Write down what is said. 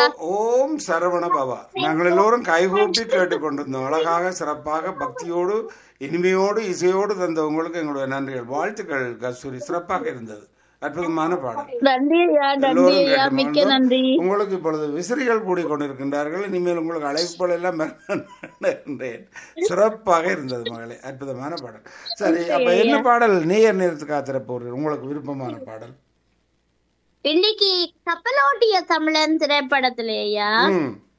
ஓம் சரவண பவா நாங்கள் எல்லோரும் கைகூப்பி கேட்டுக்கொண்டிருந்தோம் அழகாக சிறப்பாக பக்தியோடு இனிமையோடு இசையோடு தந்த உங்களுக்கு எங்களுடைய நன்றிகள் வாழ்த்துக்கள் கஸ்தூரி சிறப்பாக இருந்தது அற்புதமான பாடல் நன்றி ஐயா நன்றி எல்லோரும் ஐயா கேட்டு மிக்க மகிழ்ந்தோம். நன்றி உங்களுக்கு இப்பொழுது விசிறிகள் கூடி கொண்டிருக்கின்றார்கள் இனிமேல் உங்களுக்கு அழைப்புகள் எல்லாம் என்றேன் சிறப்பாக இருந்தது மகளே அற்புதமான பாடல் சரி அப்ப என்ன பாடல் நேயர் நேரத்து காத்திர போறீர்கள் உங்களுக்கு விருப்பமான பாடல் இன்னைக்கு கப்பலோட்டிய தமிழன் திரைப்படத்துல ஐயா ம்